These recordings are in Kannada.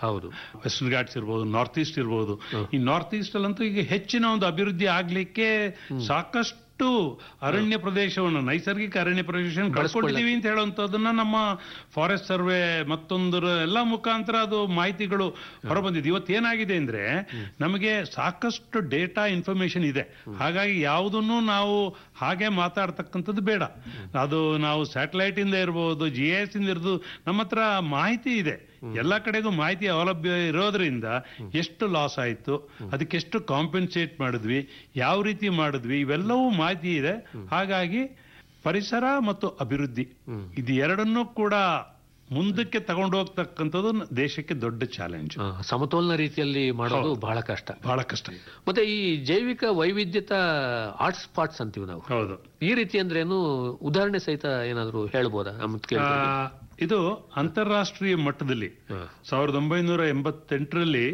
ಹೌದು ವೆಸ್ಟರ್ನ್ ಘಾಟ್ಸ್ ಇರ್ಬೋದು ನಾರ್ತ್ ಈಸ್ಟ್ ಇರ್ಬೋದು ಈ ನಾರ್ತ್ ಈಸ್ಟ್ ಅಲ್ಲಂತೂ ಈಗ ಹೆಚ್ಚಿನ ಒಂದು ಅಭಿವೃದ್ಧಿ ಆಗ್ಲಿಕ್ಕೆ ಸಾಕಷ್ಟು ಅರಣ್ಯ ಪ್ರದೇಶವನ್ನು ನೈಸರ್ಗಿಕ ಅರಣ್ಯ ಪ್ರದೇಶವನ್ನು ಕಳ್ಕೊಂಡಿದೀವಿ ಅಂತ ಹೇಳುವಂತದನ್ನ ನಮ್ಮ ಫಾರೆಸ್ಟ್ ಸರ್ವೆ ಮತ್ತೊಂದರ ಎಲ್ಲ ಮುಖಾಂತರ ಅದು ಮಾಹಿತಿಗಳು ಹೊರಬಂದಿದೆ ಇವತ್ತು ಏನಾಗಿದೆ ಅಂದ್ರೆ ನಮಗೆ ಸಾಕಷ್ಟು ಡೇಟಾ ಇನ್ಫಾರ್ಮೇಶನ್ ಇದೆ ಹಾಗಾಗಿ ಯಾವುದನ್ನು ನಾವು ಹಾಗೆ ಮಾತಾಡ್ತಕ್ಕಂಥದ್ದು ಬೇಡ ಅದು ನಾವು ಸ್ಯಾಟಲೈಟ್ ಇಂದ ಇರ್ಬೋದು ಜಿ ಎಸ್ ಇಂದ ಇರ್ಬೋದು ನಮ್ಮ ಹತ್ರ ಮಾಹಿತಿ ಇದೆ ಎಲ್ಲ ಕಡೆಗೂ ಮಾಹಿತಿ ಸೌಲಭ್ಯ ಇರೋದ್ರಿಂದ ಎಷ್ಟು ಲಾಸ್ ಆಯ್ತು ಅದಕ್ಕೆ ಎಷ್ಟು ಕಾಂಪೆನ್ಸೇಟ್ ಮಾಡಿದ್ವಿ ಯಾವ ರೀತಿ ಮಾಡಿದ್ವಿ ಇವೆಲ್ಲವೂ ಮಾಹಿತಿ ಇದೆ ಹಾಗಾಗಿ ಪರಿಸರ ಮತ್ತು ಅಭಿವೃದ್ಧಿ ಇದು ಎರಡನ್ನೂ ಕೂಡ ಮುಂದಕ್ಕೆ ತಗೊಂಡು ಹೋಗ್ತಕ್ಕಂಥದ್ದು ದೇಶಕ್ಕೆ ದೊಡ್ಡ ಚಾಲೆಂಜ್ ಆ, ಸಮತೋಲನ ರೀತಿಯಲ್ಲಿ ಮಾಡೋದು ಬಹಳ ಕಷ್ಟ ಬಹಳ ಕಷ್ಟ ಮತ್ತೆ ಈ ಜೈವಿಕ ವೈವಿಧ್ಯತಾ ಹಾಟ್ ಸ್ಪಾಟ್ಸ್ ಅಂತೀವಿ ನಾವು ಹೌದು ಈ ರೀತಿ ಅಂದ್ರೆ ಏನು ಉದಾಹರಣೆ ಸಹಿತ ಏನಾದ್ರು ಹೇಳ್ಬೋದಾ ನಮ್ಮ ಆ, ಕೇಳ್ತೀವಿ. ಇದು ಅಂತಾರಾಷ್ಟ್ರೀಯ ಮಟ್ಟದಲ್ಲಿ ಹಾ. ಸಾವಿರದ ಒಂಬೈನೂರ ಎಂಬತ್ತೆಂಟರಲ್ಲಿ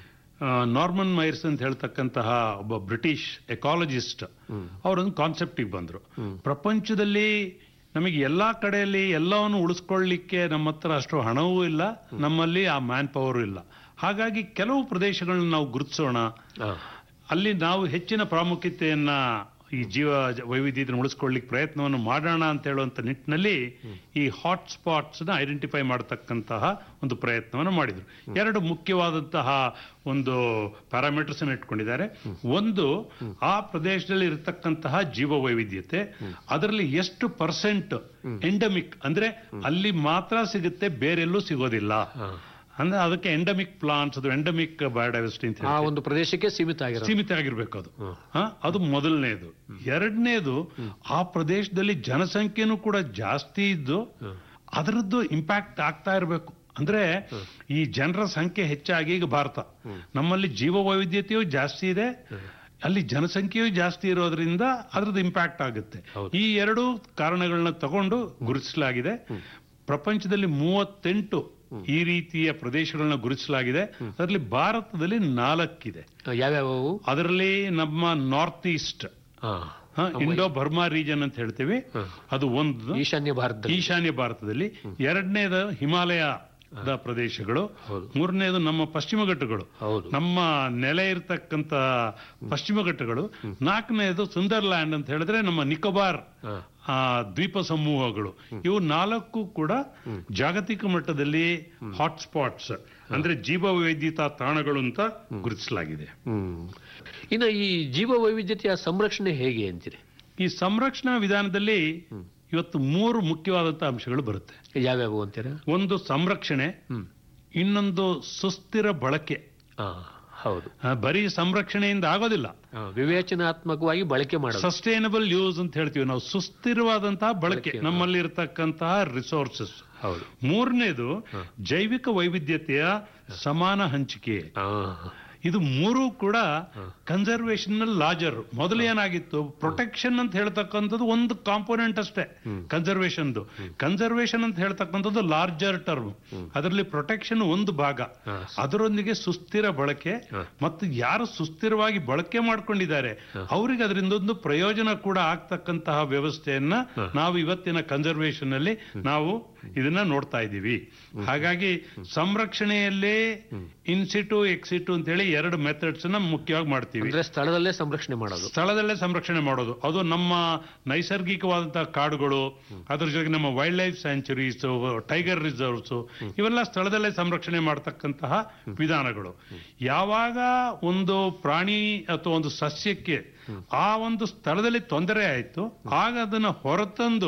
ನಾರ್ಮನ್ ಮೈರ್ಸ್ ಅಂತ ಹೇಳ್ತಕ್ಕಂತಹ ಒಬ್ಬ ಬ್ರಿಟಿಷ್ ಎಕಾಲಜಿಸ್ಟ್ ಅವರೊಂದು ಕಾನ್ಸೆಪ್ಟಿಗೆ ಬಂದ್ರು ಪ್ರಪಂಚದಲ್ಲಿ ನಮಗೆ ಎಲ್ಲಾ ಕಡೆಯಲ್ಲಿ ಎಲ್ಲವನ್ನು ಉಳಿಸ್ಕೊಳ್ಳಿಕ್ಕೆ ನಮ್ಮ ಹತ್ರ ಅಷ್ಟು ಹಣವೂ ಇಲ್ಲ ನಮ್ಮಲ್ಲಿ ಆ ಮ್ಯಾನ್ ಪವರ್ ಇಲ್ಲ ಹಾಗಾಗಿ ಕೆಲವು ಪ್ರದೇಶಗಳನ್ನ ನಾವು ಗುರುತಿಸೋಣ ಆ, ಅಲ್ಲಿ ನಾವು ಹೆಚ್ಚಿನ ಪ್ರಾಮುಖ್ಯತೆಯನ್ನ ಈ ಜೀವ ಜ- ವೈವಿಧ್ಯತೆಯನ್ನು ಉಳಿಸ್ಕೊಳ್ಳಿಕ್ಕೆ ಪ್ರಯತ್ನವನ್ನು ಮಾಡೋಣ ಅಂತ ಹೇಳುವಂತ ನಿಟ್ಟಿನಲ್ಲಿ ಈ ಹಾಟ್ ಸ್ಪಾಟ್ಸ್ ನ ಐಡೆಂಟಿಫೈ ಮಾಡತಕ್ಕಂತಹ ಒಂದು ಪ್ರಯತ್ನವನ್ನು ಮಾಡಿದ್ರು ಎರಡು ಮುಖ್ಯವಾದಂತಹ ಒಂದು ಪ್ಯಾರಾಮೀಟರ್ಸ್ ಅನ್ನು ಇಟ್ಕೊಂಡಿದ್ದಾರೆ ಒಂದು ಆ ಪ್ರದೇಶದಲ್ಲಿ ಇರತಕ್ಕಂತಹ ಜೀವ ವೈವಿಧ್ಯತೆ ಅದರಲ್ಲಿ ಎಷ್ಟು ಪರ್ಸೆಂಟ್ ಎಂಡಮಿಕ್ ಅಂದ್ರೆ ಅಲ್ಲಿ ಮಾತ್ರ ಸಿಗುತ್ತೆ ಬೇರೆಲ್ಲೂ ಸಿಗೋದಿಲ್ಲ ಆ. ಅಂದ್ರೆ ಅದಕ್ಕೆ ಎಂಡಮಿಕ್ ಪ್ಲಾಂಟ್ಸ್ ಅದು ಎಂಡಮಿಕ್ ಬಯೋಡೈವರ್ಸಿಟಿ ಅಂತ ಆ ಹೇಳ್ತೀವಿ. ಒಂದು ಪ್ರದೇಶಕ್ಕೆ ಸೀಮಿತ ಆಗಿರೋ ಸೀಮಿತ ಆಗಿರ್ಬೇಕು ಅದು ಹ? ಅದು ಮೊದಲನೇದು ಎರಡನೇದು ಆ ಪ್ರದೇಶದಲ್ಲಿ ಜನಸಂಖ್ಯೆನೂ ಕೂಡ ಜಾಸ್ತಿ ಇದ್ದು ಅದರದ್ದು ಇಂಪ್ಯಾಕ್ಟ್ ಆಗ್ತಾ ಇರಬೇಕು ಅಂದ್ರೆ ಈ ಜನರ ಸಂಖ್ಯೆ ಹೆಚ್ಚಾಗಿ ಈಗ ಭಾರತ ನಮ್ಮಲ್ಲಿ ಜೀವ ವೈವಿಧ್ಯತೆಯೂ ಜಾಸ್ತಿ ಇದೆ ಅಲ್ಲಿ ಜನಸಂಖ್ಯೆಯೂ ಜಾಸ್ತಿ ಇರೋದ್ರಿಂದ ಅದ್ರದ್ದು ಇಂಪ್ಯಾಕ್ಟ್ ಆಗುತ್ತೆ ಹೌದು. ಈ ಎರಡು ಕಾರಣಗಳನ್ನ ತಗೊಂಡು ಗುರುತಿಸಲಾಗಿದೆ ಪ್ರಪಂಚದಲ್ಲಿ ಮೂವತ್ತೆಂಟು ಈ ರೀತಿಯ ಪ್ರದೇಶಗಳನ್ನ ಗುರುತಿಸಲಾಗಿದೆ ಅದರಲ್ಲಿ ಭಾರತದಲ್ಲಿ ನಾಲ್ಕಿದೆ ಆ, ಯಾವ್ಯಾವು ಅದರಲ್ಲಿ ನಮ್ಮ ನಾರ್ತ್ ಈಸ್ಟ್ ಆ, ಇಂಡೋ ಬರ್ಮಾ ರೀಜನ್ ಅಂತ ಹೇಳ್ತೀವಿ ಅದು ಒಂದು ಈಶಾನ್ಯ ಭಾರತದಲ್ಲಿ ಈಶಾನ್ಯ ಭಾರತದಲ್ಲಿ ಎರಡನೇದು ಹಿಮಾಲಯ ಪ್ರದೇಶಗಳು ಹೌದು. ಮೂರನೇದು ನಮ್ಮ ಪಶ್ಚಿಮ ಘಟ್ಟಗಳು ಹೌದು ನಮ್ಮ ನೆಲೆ ಇರತಕ್ಕಂತ ಪಶ್ಚಿಮ ಘಟ್ಟಗಳು ನಾಲ್ಕನೇದು ಸುಂದರ್ಲ್ಯಾಂಡ್ ಅಂತ ಹೇಳಿದ್ರೆ ನಮ್ಮ ನಿಕೋಬಾರ್ ಆ, ಆ ದ್ವೀಪ ಸಮೂಹಗಳು ಇವು ನಾಲ್ಕು ಕೂಡ ಜಾಗತಿಕ ಮಟ್ಟದಲ್ಲಿ ಹಾಟ್ ಸ್ಪಾಟ್ಸ್ ಅಂದ್ರೆ ಜೀವ ವೈದ್ಯತಾ ತಾಣಗಳು ಅಂತ ಗುರುತಿಸಲಾಗಿದೆ ಹ್ಮ್ ಇನ್ನು ಈ ಜೀವ ವೈವಿಧ್ಯತೆಯ ಸಂರಕ್ಷಣೆ ಹೇಗೆ ಅಂತೀರಿ ಈ ಸಂರಕ್ಷಣಾ ವಿಧಾನದಲ್ಲಿ ಇವತ್ತು ಮೂರು ಮುಖ್ಯವಾದಂತಹ ಅಂಶಗಳು ಬರುತ್ತೆ ಯಾವ್ಯಾವು ಅಂತೀರಾ ಒಂದು ಸಂರಕ್ಷಣೆ ಹ್ಮ್ ಇನ್ನೊಂದು ಸುಸ್ಥಿರ ಬಳಕೆ ಆ, ಹೌದು ಆ, ಬರೀ ಸಂರಕ್ಷಣೆಯಿಂದ ಆಗೋದಿಲ್ಲ ಆ, ವಿವೇಚನಾತ್ಮಕವಾಗಿ ಬಳಕೆ ಮಾಡೋದು ಸಸ್ಟೈನಬಲ್ ಯೂಸ್ ಅಂತ ಹೇಳ್ತೀವಿ ನಾವು ಸುಸ್ಥಿರವಾದಂತಹ ಬಳಕೆ ಬಳಕೆ, ನಮ್ಮಲ್ಲಿ ಇರತಕ್ಕಂತಹ ರಿಸೋರ್ಸಸ್ ಹೌದು ಮೂರನೇದು ಜೈವಿಕ ವೈವಿಧ್ಯತೆಯ ಸಮಾನ ಹಂಚಿಕೆ ಆ, ಇದು ಮೂರು ಕೂಡ ಕನ್ಸರ್ವೇಷನ್ ಲಾಜರ್ ಮೊದಲು ಏನಾಗಿತ್ತು ಪ್ರೊಟೆಕ್ಷನ್ ಅಂತ ಹೇಳ್ತಕ್ಕಂಥದ್ದು ಒಂದು ಕಾಂಪೋನೆಂಟ್ ಅಷ್ಟೇ ಕನ್ಸರ್ವೇಷನ್ ಕನ್ಸರ್ವೇಷನ್ ಅಂತ ಹೇಳ್ತಕ್ಕಂಥದ್ದು ಲಾರ್ಜರ್ ಟರ್ಮ್ ಅದರಲ್ಲಿ ಪ್ರೊಟೆಕ್ಷನ್ ಒಂದು ಭಾಗ ಹಾ. ಅದರೊಂದಿಗೆ ಸುಸ್ಥಿರ ಬಳಕೆ ಹಾ. ಮತ್ತು ಯಾರು ಸುಸ್ಥಿರವಾಗಿ ಬಳಕೆ ಮಾಡ್ಕೊಂಡಿದ್ದಾರೆ ಅವರಿಗೆ ಅದರಿಂದ ಒಂದು ಪ್ರಯೋಜನ ಕೂಡ ಆಗ್ತಕ್ಕಂತಹ ವ್ಯವಸ್ಥೆಯನ್ನ ನಾವು ಇವತ್ತಿನ ಕನ್ಸರ್ವೇಷನ್ ಅಲ್ಲಿ ನಾವು ಇದನ್ನ ನೋಡ್ತಾ ಇದ್ದೀವಿ ಹಾಗಾಗಿ ಸಂರಕ್ಷಣೆಯಲ್ಲೇ ಇನ್ಸಿಟು ಎಕ್ಸಿಟು ಅಂತ ಹೇಳಿ ಎರಡು ಮೆಥಡ್ಸ್ ನ ಮುಖ್ಯವಾಗಿ ಮಾಡ್ತೀವಿ ಅಂದ್ರೆ ಸ್ಥಳದಲ್ಲೇ ಸಂರಕ್ಷಣೆ ಮಾಡೋದು ಸ್ಥಳದಲ್ಲೇ ಸಂರಕ್ಷಣೆ ಮಾಡೋದು ಅದು ನಮ್ಮ ನೈಸರ್ಗಿಕವಾದಂತಹ ಕಾಡುಗಳು ಅದ್ರ ಜೊತೆಗೆ ನಮ್ಮ wild life sanctuaries tiger reserves ಇವೆಲ್ಲ ಸ್ಥಳದಲ್ಲೇ ಸಂರಕ್ಷಣೆ ಮಾಡತಕ್ಕಂತಹ ವಿಧಾನಗಳು ಯಾವಾಗ ಒಂದು ಪ್ರಾಣಿ ಅಥವಾ ಒಂದು ಸಸ್ಯಕ್ಕೆ ಆ ಒಂದು ಸ್ಥಳದಲ್ಲಿ ತೊಂದರೆ ಆಯ್ತು ಆಗ ಅದನ್ನ ಹೊರತಂದು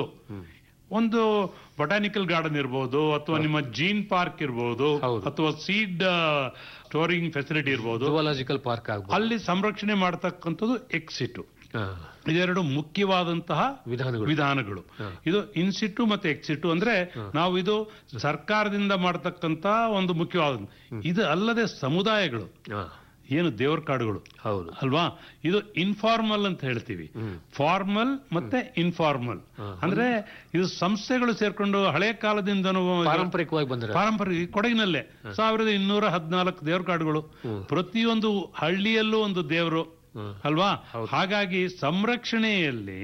ಒಂದು ಬೊಟಾನಿಕಲ್ ಗಾರ್ಡನ್ ಇರ್ಬೋದು ಅಥವಾ ನಿಮ್ಮ ಜೀನ್ ಪಾರ್ಕ್ ಇರ್ಬೋದು ಹೌದು. ಅಥವಾ ಸೀಡ್ ಸ್ಟೋರಿಂಗ್ ಫೆಸಿಲಿಟಿ ಇರ್ಬೋದು ಜುವಾಲಜಿಕಲ್ ಪಾರ್ಕ್ ಆಗ್ಬೋದು ಅಲ್ಲಿ ಸಂರಕ್ಷಣೆ ಮಾಡತಕ್ಕಂಥದ್ದು ಎಕ್ಸಿಟು ಆ, ಇದೆರಡು ಮುಖ್ಯವಾದಂತಹ ವಿಧಾನಗಳು ವಿಧಾನಗಳು ಇದು ಇನ್ಸಿಟು ಮತ್ತೆ ಎಕ್ಸಿಟು ಅಂದ್ರೆ ನಾವು ಇದು ಸರ್ಕಾರದಿಂದ ಮಾಡತಕ್ಕಂತ ಒಂದು ಮುಖ್ಯವಾದ ಇದು ಅಲ್ಲದೆ ಸಮುದಾಯಗಳು ಆ, ಏನು ದೇವರ ಕಾಡುಗಳು ಹೌದು ಅಲ್ವಾ ಇದು ಇನ್ಫಾರ್ಮಲ್ ಅಂತ ಹೇಳ್ತೀವಿ ಫಾರ್ಮಲ್ ಮತ್ತೆ ಇನ್ಫಾರ್ಮಲ್ ಅಂದ್ರೆ ಇದು ಸಂಸ್ಥೆಗಳು ಸೇರ್ಕೊಂಡು ಹಳೆ ಕಾಲದಿಂದನೂ ಪಾರಂಪರಿಕವಾಗಿ ಬಂದ್ರೆ ಪಾರಂಪರಿಕ ಕೊಡಗಿನಲ್ಲೇ ಸಾವಿರದ ಇನ್ನೂರ ಹದಿನಾಲ್ಕು ದೇವ್ರ ಕಾಡುಗಳು ಪ್ರತಿಯೊಂದು ಹಳ್ಳಿಯಲ್ಲೂ ಒಂದು ದೇವರು ಅಲ್ವಾ ಹಾಗಾಗಿ ಸಂರಕ್ಷಣೆಯಲ್ಲಿ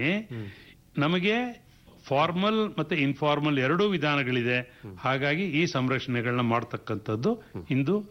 ನಮಗೆ ಫಾರ್ಮಲ್ ಮತ್ತೆ ಇನ್ಫಾರ್ಮಲ್ ಎರಡೂ ವಿಧಾನಗಳಿದೆ ಹಾಗಾಗಿ ಈ ಸಂರಕ್ಷಣೆಗಳನ್ನ ಮಾಡ್ತಕ್ಕಂಥದ್ದು ಇಂದು